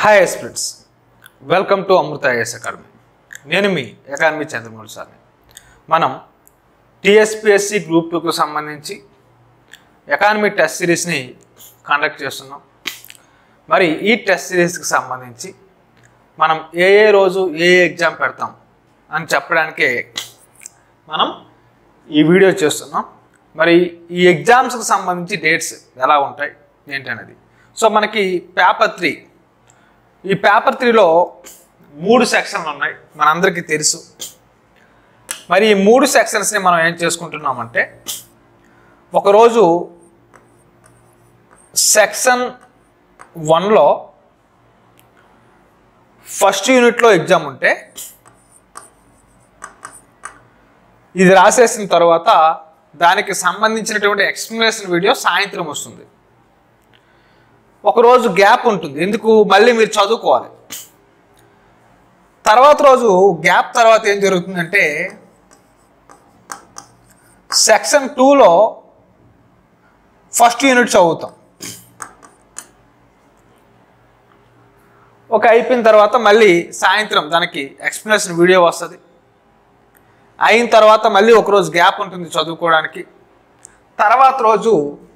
hi aspirants welcome to Amrita IAS academy నేను మీ academy Chandramouli సార్ని మనం టిఎస్పిఎస్సి గ్రూప్ టూకు సంబంధించి ఎకానమీ టెస్ట్ సిరీస్ని కండక్ట్ చేస్తున్నాం మరి ఈ టెస్ట్ సిరీస్కి సంబంధించి మనం ఏ ఏ రోజు ఏ ఏ ఎగ్జామ్ పెడతాం అని చెప్పడానికే మనం ఈ వీడియో చేస్తున్నాం మరి ఈ ఎగ్జామ్స్కి సంబంధించి డేట్స్ ఎలా ఉంటాయి ఏంటనేది సో మనకి పేపర్ త్రీ ఈ పేపర్ త్రీలో మూడు సెక్షన్లు ఉన్నాయి మనందరికీ తెలుసు మరి ఈ మూడు సెక్షన్స్ని మనం ఏం చేసుకుంటున్నామంటే ఒకరోజు సెక్షన్ వన్లో ఫస్ట్ యూనిట్లో ఎగ్జామ్ ఉంటే ఇది రాసేసిన తర్వాత దానికి సంబంధించినటువంటి ఎక్స్ప్లెనేషన్ వీడియో సాయంత్రం వస్తుంది ఒకరోజు గ్యాప్ ఉంటుంది ఎందుకు మళ్ళీ మీరు చదువుకోవాలి తర్వాత రోజు గ్యాప్ తర్వాత ఏం జరుగుతుందంటే సెక్షన్ టూలో ఫస్ట్ యూనిట్ చదువుతాం ఒక అయిపోయిన తర్వాత మళ్ళీ సాయంత్రం దానికి ఎక్స్ప్లెనేషన్ వీడియో వస్తుంది అయిన తర్వాత మళ్ళీ ఒకరోజు గ్యాప్ ఉంటుంది చదువుకోవడానికి తర్వాత రోజు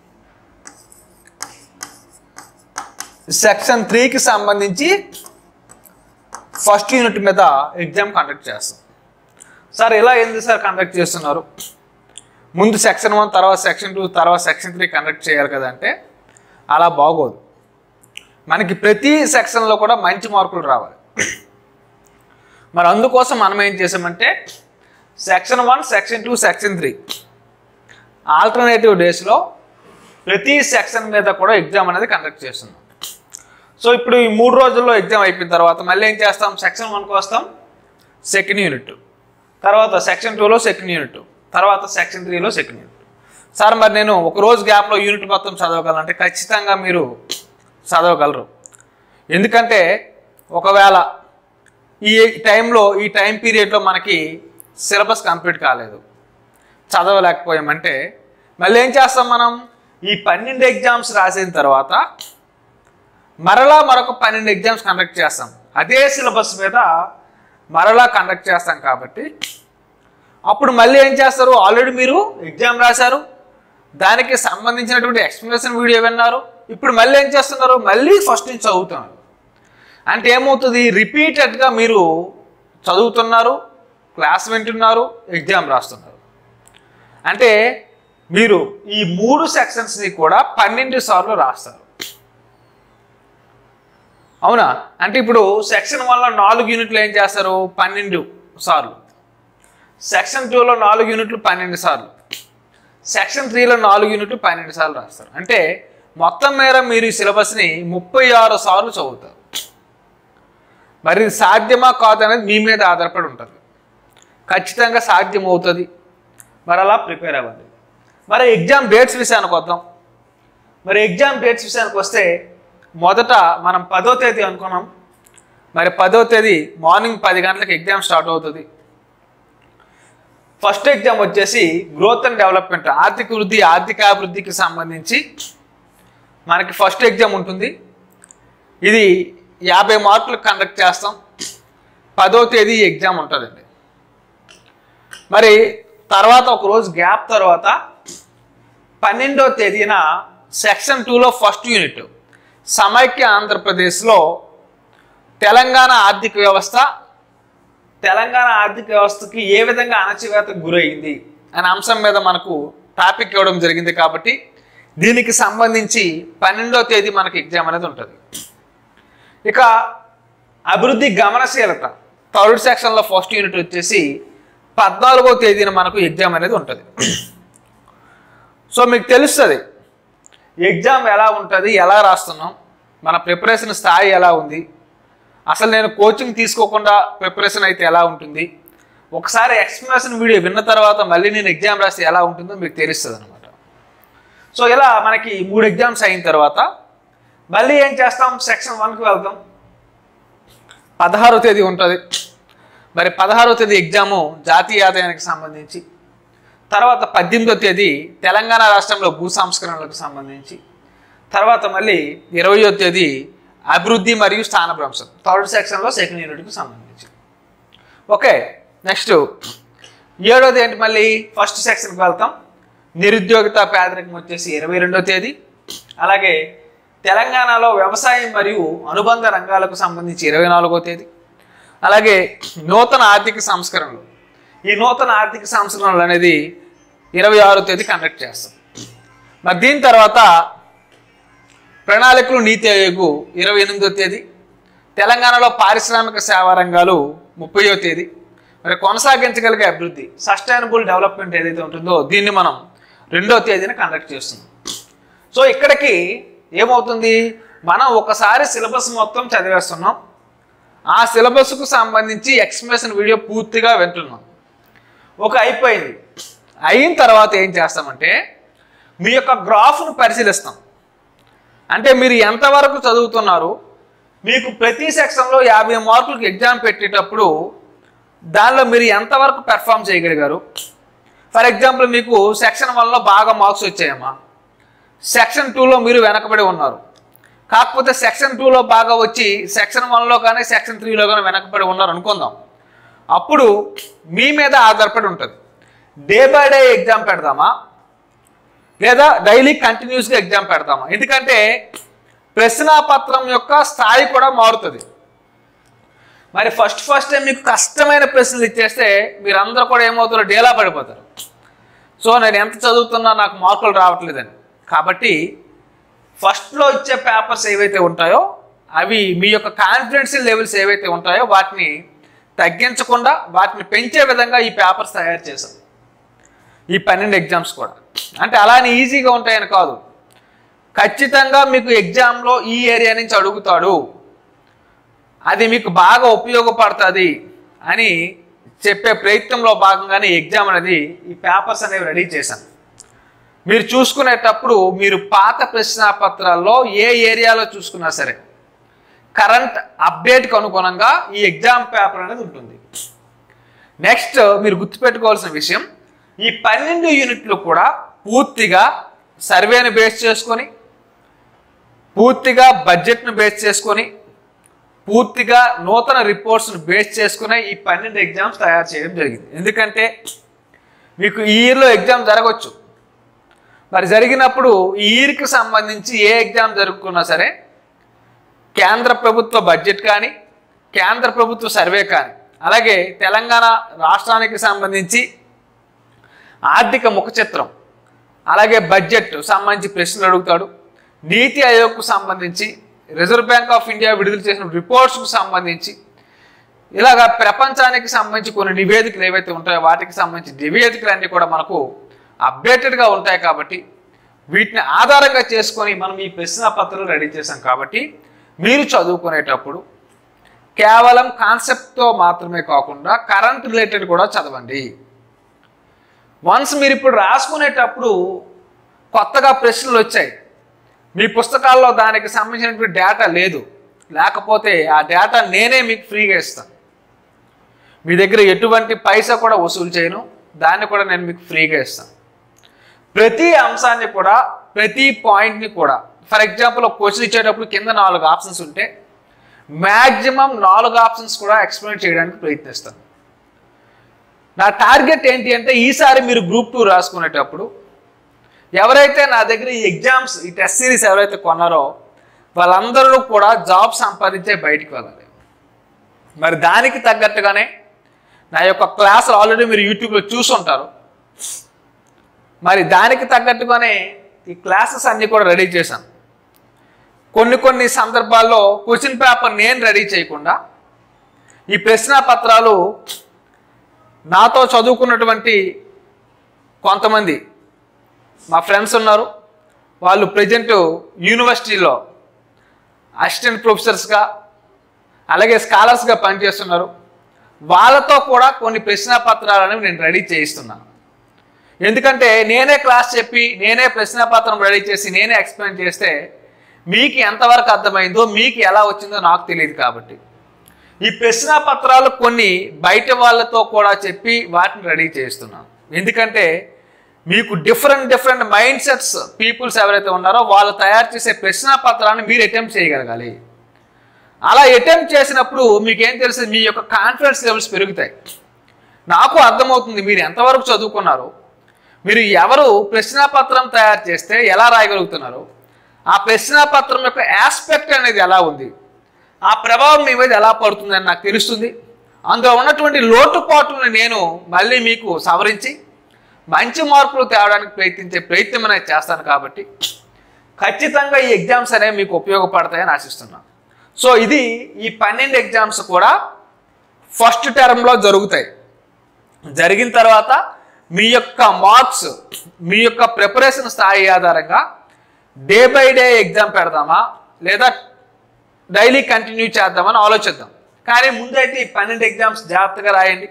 సెక్షన్ త్రీకి సంబంధించి ఫస్ట్ యూనిట్ మీద ఎగ్జామ్ కండక్ట్ చేస్తాం సార్ ఇలా ఎందుకు సార్ కండక్ట్ చేస్తున్నారు ముందు సెక్షన్ వన్ తర్వాత సెక్షన్ టూ తర్వాత సెక్షన్ త్రీ కండక్ట్ చేయాలి కదా అంటే అలా బాగోదు మనకి ప్రతి సెక్షన్లో కూడా మంచి మార్కులు రావాలి మరి అందుకోసం మనం ఏం చేసామంటే section one section two section three alternative డేస్లో ప్రతి సెక్షన్ మీద కూడా ఎగ్జామ్ అనేది కండక్ట్ చేస్తున్నాం సో ఇప్పుడు ఈ మూడు రోజుల్లో ఎగ్జామ్ అయిపోయిన తర్వాత మళ్ళీ ఏం చేస్తాం సెక్షన్ వన్కి వస్తాం సెకండ్ యూనిట్ తర్వాత సెక్షన్ టూలో సెకండ్ యూనిట్ తర్వాత సెక్షన్ త్రీలో సెకండ్ యూనిట్ సార్ మరి నేను ఒక రోజు గ్యాప్లో యూనిట్ మొత్తం చదవగలంటే ఖచ్చితంగా మీరు చదవగలరు ఎందుకంటే ఒకవేళ ఈ టైంలో ఈ టైం పీరియడ్లో మనకి సిలబస్ కంప్లీట్ కాలేదు చదవలేకపోయామంటే మళ్ళీ ఏం చేస్తాం మనం ఈ పన్నెండు ఎగ్జామ్స్ రాసిన తర్వాత మరలా మరొక పన్నెండు ఎగ్జామ్స్ కండక్ట్ చేస్తాం అదే సిలబస్ మీద మరలా కండక్ట్ చేస్తాం కాబట్టి అప్పుడు మళ్ళీ ఏం చేస్తారు ఆల్రెడీ మీరు ఎగ్జామ్ రాశారు దానికి సంబంధించినటువంటి ఎక్స్ప్లెనేషన్ వీడియో విన్నారు ఇప్పుడు మళ్ళీ ఏం చేస్తున్నారు మళ్ళీ ఫస్ట్ నుంచి చదువుతున్నారు అంటే ఏమవుతుంది రిపీటెడ్గా మీరు చదువుతున్నారు క్లాస్ వింటున్నారు ఎగ్జామ్ రాస్తున్నారు అంటే మీరు ఈ మూడు సెక్షన్స్ని కూడా పన్నెండు సార్లు రాస్తారు అవునా అంటే ఇప్పుడు సెక్షన్ వన్లో నాలుగు యూనిట్లు ఏం చేస్తారు పన్నెండు సార్లు సెక్షన్ టూలో నాలుగు యూనిట్లు పన్నెండు సార్లు సెక్షన్ త్రీలో నాలుగు యూనిట్లు పన్నెండు సార్లు రాస్తారు అంటే మొత్తం మేర మీరు ఈ సిలబస్ని ముప్పై ఆరు సార్లు చదువుతారు మరి ఇది సాధ్యమా కాదనేది మీ మీద ఆధారపడి ఉంటుంది ఖచ్చితంగా సాధ్యం అవుతుంది మరి అలా ప్రిపేర్ అవ్వండి మరి ఎగ్జామ్ డేట్స్ విషయానికి వద్దాం మరి ఎగ్జామ్ డేట్స్ విషయానికి వస్తే మొదట మనం పదో తేదీ అనుకున్నాం మరి పదో తేదీ మార్నింగ్ పది గంటలకు ఎగ్జామ్ స్టార్ట్ అవుతుంది ఫస్ట్ ఎగ్జామ్ వచ్చేసి గ్రోత్ అండ్ డెవలప్మెంట్ ఆర్థిక వృద్ధి ఆర్థికాభివృద్ధికి సంబంధించి మనకి ఫస్ట్ ఎగ్జామ్ ఉంటుంది ఇది యాభై మార్కులు కండక్ట్ చేస్తాం పదో తేదీ ఎగ్జామ్ ఉంటుందండి మరి తర్వాత ఒక రోజు గ్యాప్ తర్వాత పన్నెండో తేదీన సెక్షన్ టూలో ఫస్ట్ యూనిట్ సమైక్య ఆంధ్రప్రదేశ్లో తెలంగాణ ఆర్థిక వ్యవస్థ తెలంగాణ ఆర్థిక వ్యవస్థకి ఏ విధంగా అణచివేతకు గురైంది అనే అంశం మీద మనకు టాపిక్ ఇవ్వడం జరిగింది కాబట్టి దీనికి సంబంధించి పన్నెండో తేదీ మనకి ఎగ్జామ్ అనేది ఉంటుంది ఇక అభివృద్ధి గమనశీలత థర్డ్ సెక్షన్లో ఫస్ట్ యూనిట్ వచ్చేసి పద్నాలుగో తేదీన మనకు ఎగ్జామ్ అనేది ఉంటుంది సో మీకు తెలుస్తుంది ఎగ్జామ్ ఎలా ఉంటుంది ఎలా రాస్తున్నాం మన ప్రిపరేషన్ స్థాయి ఎలా ఉంది అసలు నేను కోచింగ్ తీసుకోకుండా ప్రిపరేషన్ అయితే ఎలా ఉంటుంది ఒకసారి ఎక్స్ప్లెనేషన్ వీడియో విన్న తర్వాత మళ్ళీ నేను ఎగ్జామ్ రాస్తే ఎలా ఉంటుందో మీకు తెలుస్తుంది అనమాట సో ఇలా మనకి మూడు ఎగ్జామ్స్ అయిన తర్వాత మళ్ళీ ఏం చేస్తాం సెక్షన్ వన్కి వెళ్తాం పదహారో తేదీ ఉంటుంది మరి పదహారో తేదీ ఎగ్జాము జాతీయ ఆదాయానికి సంబంధించి తర్వాత పద్దెనిమిదో తేదీ తెలంగాణ రాష్ట్రంలో భూ సంస్కరణలకు సంబంధించి తర్వాత మళ్ళీ ఇరవయో తేదీ అభివృద్ధి మరియు స్థానభ్రంశం థర్డ్ సెక్షన్లో సెకండ్ యూనిట్కి సంబంధించి ఓకే నెక్స్ట్ ఏడోది ఏంటి మళ్ళీ ఫస్ట్ సెక్షన్కి వెళ్తాం నిరుద్యోగిత పేదరికం వచ్చేసి ఇరవై రెండో తేదీ అలాగే తెలంగాణలో వ్యవసాయం మరియు అనుబంధ రంగాలకు సంబంధించి ఇరవై నాలుగో తేదీ అలాగే నూతన ఆర్థిక సంస్కరణలు ఈ నూతన ఆర్థిక సంస్కరణలు అనేది ఇరవై ఆరో తేదీ కండక్ట్ చేస్తాం మరి దీని తర్వాత ప్రణాళికలు నీతి ఆయోగ్ ఇరవై ఎనిమిదో తేదీ తెలంగాణలో పారిశ్రామిక సేవా రంగాలు ముప్పయో తేదీ మరి కొనసాగించగలిగే అభివృద్ధి సస్టైనబుల్ డెవలప్మెంట్ ఏదైతే ఉంటుందో దీన్ని మనం రెండో తేదీన కండక్ట్ చేస్తున్నాం సో ఇక్కడికి ఏమవుతుంది మనం ఒకసారి సిలబస్ మొత్తం చదివేస్తున్నాం ఆ సిలబస్కు సంబంధించి ఎక్స్ప్లెనేషన్ వీడియో పూర్తిగా వింటున్నాం ఒక అయిపోయింది అయిన తర్వాత ఏం చేస్తామంటే మీ యొక్క గ్రాఫ్ను పరిశీలిస్తాం అంటే మీరు ఎంతవరకు చదువుతున్నారు మీకు ప్రతి సెక్షన్లో యాభై మార్కులకు ఎగ్జామ్ పెట్టేటప్పుడు దానిలో మీరు ఎంతవరకు పెర్ఫామ్ చేయగలిగారు ఫర్ ఎగ్జాంపుల్ మీకు సెక్షన్ వన్లో బాగా మార్క్స్ వచ్చాయమ్మా సెక్షన్ టూలో మీరు వెనకబడి ఉన్నారు కాకపోతే సెక్షన్ టూలో బాగా వచ్చి సెక్షన్ వన్లో కానీ సెక్షన్ త్రీలో కానీ వెనకబడి ఉన్నారు అనుకుందాం అప్పుడు మీ మీద ఆధారపడి ఉంటుంది డే బై డే ఎగ్జామ్ పెడదామా లేదా డైలీ కంటిన్యూస్గా ఎగ్జామ్ పెడతామా ఎందుకంటే ప్రశ్నాపత్రం యొక్క స్థాయి కూడా మారుతుంది మరి ఫస్ట్ ఫస్ట్ టైం మీకు కష్టమైన ప్రశ్నలు ఇచ్చేస్తే మీరందరూ కూడా ఏమవుతారో డేలా పడిపోతారు సో నేను ఎంత చదువుతున్నా నాకు మార్కులు రావట్లేదని కాబట్టి ఫస్ట్లో ఇచ్చే పేపర్స్ ఏవైతే ఉంటాయో అవి మీ యొక్క కాన్ఫిడెన్స్ లెవెల్స్ ఏవైతే ఉంటాయో వాటిని తగ్గించకుండా వాటిని పెంచే విధంగా ఈ పేపర్స్ తయారు చేశాం ఈ పన్నెండు ఎగ్జామ్స్ కూడా అంటే అలానే ఈజీగా ఉంటాయని కాదు ఖచ్చితంగా మీకు ఎగ్జామ్లో ఈ ఏరియా నుంచి అడుగుతాడు అది మీకు బాగా ఉపయోగపడుతుంది అని చెప్పే ప్రయత్నంలో భాగంగానే ఎగ్జామ్ అనేది ఈ పేపర్స్ అనేవి రెడీ చేశాను మీరు చూసుకునేటప్పుడు మీరు పాత ప్రశ్నాపత్రాల్లో ఏ ఏరియాలో చూసుకున్నా సరే కరెంట్ అప్డేట్కి అనుగుణంగా ఈ ఎగ్జామ్ పేపర్ అనేది ఉంటుంది నెక్స్ట్ మీరు గుర్తుపెట్టుకోవాల్సిన విషయం ఈ పన్నెండు యూనిట్లు కూడా పూర్తిగా సర్వేని బేస్ చేసుకొని పూర్తిగా బడ్జెట్ను బేస్ చేసుకొని పూర్తిగా నూతన రిపోర్ట్స్ను బేస్ చేసుకునే ఈ పన్నెండు ఎగ్జామ్స్ తయారు చేయడం జరిగింది ఎందుకంటే మీకు ఈ ఇయర్లో ఎగ్జామ్ జరగవచ్చు మరి జరిగినప్పుడు ఈ ఇయర్కి సంబంధించి ఏ ఎగ్జామ్ జరుపుకున్నా సరే కేంద్ర ప్రభుత్వ బడ్జెట్ కానీ కేంద్ర ప్రభుత్వ సర్వే కానీ అలాగే తెలంగాణ రాష్ట్రానికి సంబంధించి ఆర్థిక ముఖ చిత్రం అలాగే బడ్జెట్ సంబంధించి ప్రశ్నలు అడుగుతాడు నీతి ఆయోగ్కు సంబంధించి రిజర్వ్ బ్యాంక్ ఆఫ్ ఇండియా విడుదల చేసిన రిపోర్ట్స్కు సంబంధించి ఇలాగా ప్రపంచానికి సంబంధించి కొన్ని నివేదికలు ఏవైతే ఉంటాయో వాటికి సంబంధించి నివేదికలు అన్నీ కూడా మనకు అప్డేటెడ్గా ఉంటాయి కాబట్టి వీటిని ఆధారంగా చేసుకొని మనం ఈ ప్రశ్న పత్రాలు రెడీ చేసాం కాబట్టి మీరు చదువుకునేటప్పుడు కేవలం కాన్సెప్ట్తో మాత్రమే కాకుండా కరెంట్ రిలేటెడ్ కూడా చదవండి వన్స్ మీరు ఇప్పుడు రాసుకునేటప్పుడు కొత్తగా ప్రశ్నలు వచ్చాయి మీ పుస్తకాల్లో దానికి సంబంధించినటువంటి డేటా లేదు లేకపోతే ఆ డేటా నేనే మీకు ఫ్రీగా ఇస్తాను మీ దగ్గర ఎటువంటి పైసా కూడా వసూలు చేయను దాన్ని కూడా నేను మీకు ఫ్రీగా ఇస్తాను ప్రతి అంశాన్ని కూడా ప్రతి పాయింట్ని కూడా ఫర్ ఎగ్జాంపుల్ ఒక క్వశ్చన్ ఇచ్చేటప్పుడు కింద నాలుగు ఆప్షన్స్ ఉంటే మ్యాక్సిమం నాలుగు ఆప్షన్స్ కూడా ఎక్స్ప్లెయిన్ చేయడానికి ప్రయత్నిస్తాను నా టార్గెట్ ఏంటి అంటే ఈసారి మీరు గ్రూప్ టూ రాసుకునేటప్పుడు ఎవరైతే నా దగ్గర ఈ ఎగ్జామ్స్ ఈ టెస్ట్ సిరీస్ ఎవరైతే కొన్నారో వాళ్ళందరూ కూడా జాబ్ సంపాదించే బయటికి వెళ్ళాలి మరి దానికి తగ్గట్టుగానే నా యొక్క క్లాసులు ఆల్రెడీ మీరు యూట్యూబ్లో చూసుంటారు మరి దానికి తగ్గట్టుగానే ఈ క్లాసెస్ అన్నీ కూడా రెడీ చేశాను కొన్ని కొన్ని సందర్భాల్లో క్వశ్చన్ పేపర్ నేను రెడీ చేయకుండా ఈ ప్రశ్న పత్రాలు నాతో చదువుకున్నటువంటి కొంతమంది మా ఫ్రెండ్స్ ఉన్నారు వాళ్ళు ప్రజెంట్ యూనివర్సిటీలో అసిస్టెంట్ ప్రొఫెసర్స్గా అలాగే స్కాలర్స్గా పనిచేస్తున్నారు వాళ్ళతో కూడా కొన్ని ప్రశ్న పత్రాలను నేను రెడీ చేయిస్తున్నాను ఎందుకంటే నేనే క్లాస్ చెప్పి నేనే ప్రశ్న పత్రం రెడీ చేసి నేనే ఎక్స్ప్లెయిన్ చేస్తే మీకు ఎంతవరకు అర్థమైందో మీకు ఎలా వచ్చిందో నాకు తెలియదు కాబట్టి ఈ ప్రశ్న పత్రాలు కొన్ని బయట వాళ్ళతో కూడా చెప్పి వాటిని రెడీ చేస్తున్నాను ఎందుకంటే మీకు different different mind sets peoples ఎవరైతే ఉన్నారో వాళ్ళు తయారు చేసే ప్రశ్న పత్రాన్ని మీరు అటెంప్ట్ చేయగలగాలి అలా అటెంప్ట్ చేసినప్పుడు మీకు ఏం తెలుసు మీ యొక్క కాన్ఫిడెన్స్ లెవెల్స్ పెరుగుతాయి నాకు అర్థమవుతుంది మీరు ఎంతవరకు చదువుకున్నారు మీరు ఎవరు ప్రశ్నాపత్రం తయారు చేస్తే ఎలా రాయగలుగుతున్నారు ఆ ప్రశ్నాపత్రం యొక్క ఆస్పెక్ట్ అనేది ఎలా ఉంది ఆ ప్రభావం మీ మీద ఎలా పడుతుందని నాకు తెలుస్తుంది అందులో ఉన్నటువంటి లోటుపాట్లను నేను మళ్ళీ మీకు సవరించి మంచి మార్కులు తేవడానికి ప్రయత్నించే ప్రయత్నం అనేది చేస్తాను కాబట్టి ఖచ్చితంగా ఈ ఎగ్జామ్స్ అనేవి మీకు ఉపయోగపడతాయని ఆశిస్తున్నాను సో ఇది ఈ పన్నెండు ఎగ్జామ్స్ కూడా ఫస్ట్ టర్మ్లో జరుగుతాయి జరిగిన తర్వాత మీ యొక్క మార్క్స్ మీ యొక్క ప్రిపరేషన్ స్థాయి ఆధారంగా డే బై డే ఎగ్జామ్ పెడదామా లేదా డైలీ కంటిన్యూ చేద్దామని ఆలోచిద్దాం కానీ ముందైతే ఈ పన్నెండు ఎగ్జామ్స్ జాగ్రత్తగా రాయండి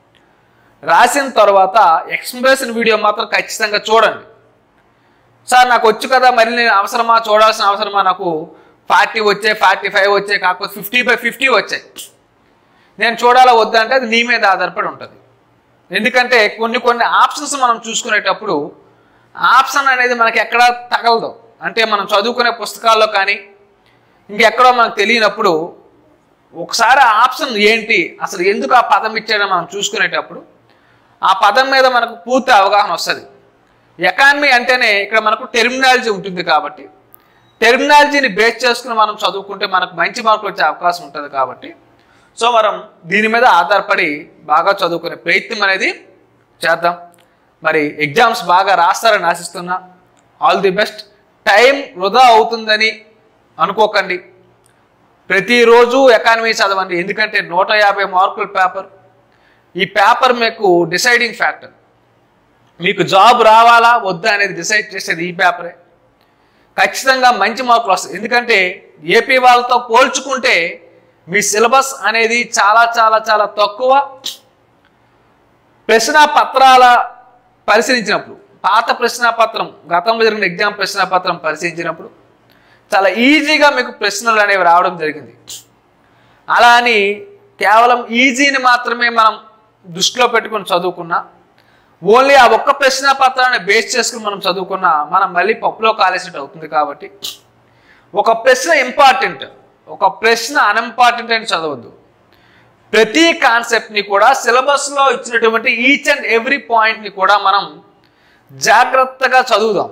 రాసిన తర్వాత ఎక్స్ప్రెషన్ వీడియో మాత్రం ఖచ్చితంగా చూడండి సార్ నాకు వచ్చు కదా మరి నేను అవసరమా చూడాల్సిన అవసరమా నాకు ఫార్టీ వచ్చాయి ఫార్టీ ఫైవ్ వచ్చాయి కాకపోతే ఫిఫ్టీ బై ఫిఫ్టీ వచ్చాయి నేను చూడాలా వద్దా అంటే అది నీ మీద ఆధారపడి ఉంటుంది ఎందుకంటే కొన్ని కొన్ని ఆప్షన్స్ మనం చూసుకునేటప్పుడు ఆప్షన్ అనేది మనకి ఎక్కడ తగలదు అంటే మనం చదువుకునే పుస్తకాల్లో కానీ ఇంకెక్కడో మనకు తెలియనప్పుడు ఒకసారి ఆ ఆప్షన్ ఏంటి అసలు ఎందుకు ఆ పదం ఇచ్చాడో మనం చూసుకునేటప్పుడు ఆ పదం మీద మనకు పూర్తి అవగాహన వస్తుంది ఎకానమీ అంటేనే ఇక్కడ మనకు టెర్మినాలజీ ఉంటుంది కాబట్టి టెర్మినాలజీని బేస్ చేసుకుని మనం చదువుకుంటే మనకు మంచి మార్కులు వచ్చే అవకాశం ఉంటుంది కాబట్టి సో మనం దీని మీద ఆధారపడి బాగా చదువుకునే ప్రయత్నం అనేది చేద్దాం మరి ఎగ్జామ్స్ బాగా రాస్తారని ఆశిస్తున్నా ఆల్ ది బెస్ట్ టైం వృధా అవుతుందని అనుకోకండి ప్రతిరోజు ఎకానమీ చదవండి ఎందుకంటే నూట యాభై మార్కుల పేపర్ ఈ పేపర్ మీకు డిసైడింగ్ ఫ్యాక్టర్ మీకు జాబ్ రావాలా వద్దా అనేది డిసైడ్ చేసేది ఈ పేపరే ఖచ్చితంగా మంచి మార్కులు వస్తాయి ఎందుకంటే ఏపీ వాళ్ళతో పోల్చుకుంటే మీ సిలబస్ అనేది చాలా చాలా చాలా తక్కువ ప్రశ్న పత్రాల పరిశీలించినప్పుడు పాత ప్రశ్నాపత్రం గతంలో జరిగిన ఎగ్జామ్ ప్రశ్నాపత్రం పరిశీలించినప్పుడు చాలా ఈజీగా మీకు ప్రశ్నలు అనేవి రావడం జరిగింది అలా అని కేవలం ఈజీని మాత్రమే మనం దృష్టిలో పెట్టుకుని చదువుకున్నా ఓన్లీ ఆ ఒక్క ప్రశ్న పత్రాన్ని బేస్ చేసుకుని మనం చదువుకున్నా మనం మళ్ళీ పప్పులో కాలేసినట్టు అవుతుంది కాబట్టి ఒక ప్రశ్న ఇంపార్టెంట్ ఒక ప్రశ్న అన్ఇంపార్టెంట్ అని చదవద్దు ప్రతి కాన్సెప్ట్ని కూడా సిలబస్లో ఇచ్చినటువంటి ఈచ్ అండ్ ఎవ్రీ పాయింట్ని కూడా మనం జాగ్రత్తగా చదువుదాం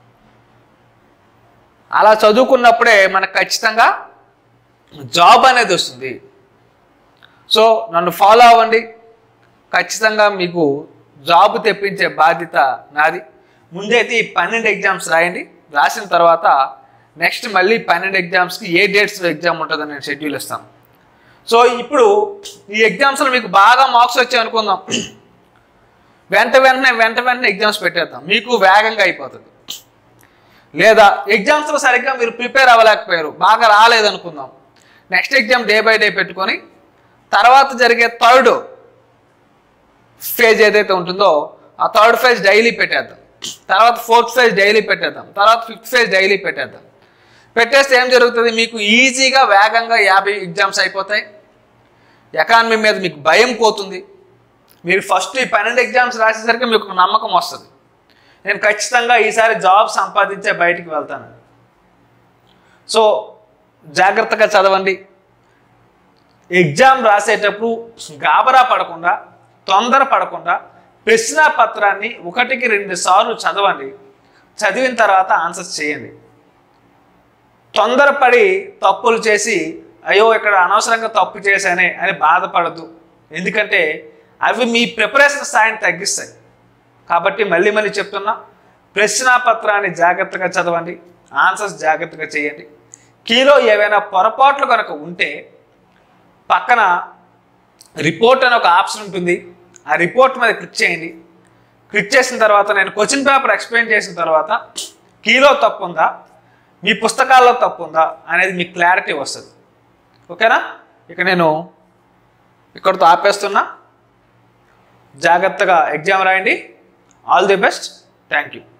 అలా చదువుకున్నప్పుడే మనకు ఖచ్చితంగా జాబ్ అనేది వస్తుంది సో నన్ను ఫాలో అవ్వండి ఖచ్చితంగా మీకు జాబ్ తెప్పించే బాధ్యత నాది ముందైతే ఈ పన్నెండు ఎగ్జామ్స్ రాయండి రాసిన తర్వాత నెక్స్ట్ మళ్ళీ పన్నెండు ఎగ్జామ్స్కి ఏ డేట్స్లో ఎగ్జామ్ ఉంటుందని నేను షెడ్యూల్ ఇస్తాను సో ఇప్పుడు ఈ ఎగ్జామ్స్లో మీకు బాగా మార్క్స్ వచ్చాయి అనుకుందాం వెంట వెంటనే వెంట వెంటనే ఎగ్జామ్స్ పెట్టేద్దాం మీకు వేగంగా అయిపోతుంది లేదా ఎగ్జామ్స్లో సరిగ్గా మీరు ప్రిపేర్ అవ్వలేకపోయారు బాగా రాలేదనుకుందాం next exam day by day పెట్టుకొని తర్వాత జరిగే థర్డ్ ఫేజ్ ఏదైతే ఉంటుందో ఆ థర్డ్ ఫేజ్ డైలీ పెట్టేద్దాం తర్వాత ఫోర్త్ ఫేజ్ డైలీ పెట్టేద్దాం తర్వాత ఫిఫ్త్ ఫేజ్ డైలీ పెట్టేద్దాం పెట్టేస్తే ఏం జరుగుతుంది మీకు ఈజీగా వేగంగా యాభై ఎగ్జామ్స్ అయిపోతాయి ఎకానమీ మీద మీకు భయం పోతుంది మీరు ఫస్ట్ ఈ పన్నెండు ఎగ్జామ్స్ రాసేసరికి మీకు ఒక నమ్మకం వస్తుంది నేను ఖచ్చితంగా ఈసారి జాబ్ సంపాదించే బయటికి వెళ్తాను సో జాగ్రత్తగా చదవండి ఎగ్జామ్ రాసేటప్పుడు గాబరా పడకుండా తొందర పడకుండా ప్రశ్న పత్రాన్ని ఒకటికి రెండు సార్లు చదవండి చదివిన తర్వాత ఆన్సర్స్ చేయండి తొందరపడి తప్పులు చేసి అయ్యో ఇక్కడ అనవసరంగా తప్పు చేశానే అని బాధపడద్దు ఎందుకంటే అవి మీ ప్రిపరేషన్ స్థాయిని తగ్గిస్తాయి కాబట్టి మళ్ళీ మళ్ళీ చెప్తున్నా ప్రశ్న పత్రాన్ని జాగ్రత్తగా చదవండి ఆన్సర్స్ జాగ్రత్తగా చేయండి కీలో ఏవైనా పొరపాట్లు కనుక ఉంటే పక్కన రిపోర్ట్ అని ఒక ఆప్షన్ ఉంటుంది ఆ రిపోర్ట్ మీద క్లిక్ చేయండి క్లిక్ చేసిన తర్వాత నేను క్వశ్చన్ పేపర్ ఎక్స్ప్లెయిన్ చేసిన తర్వాత కీలో తప్పు ఉందా మీ పుస్తకాల్లో తప్పు ఉందా అనేది మీకు క్లారిటీ వస్తుంది ఓకేనా ఇక నేను ఇక్కడితో ఆపేస్తున్నా జాగ్రత్తగా ఎగ్జామ్ రాయండి all the best thank you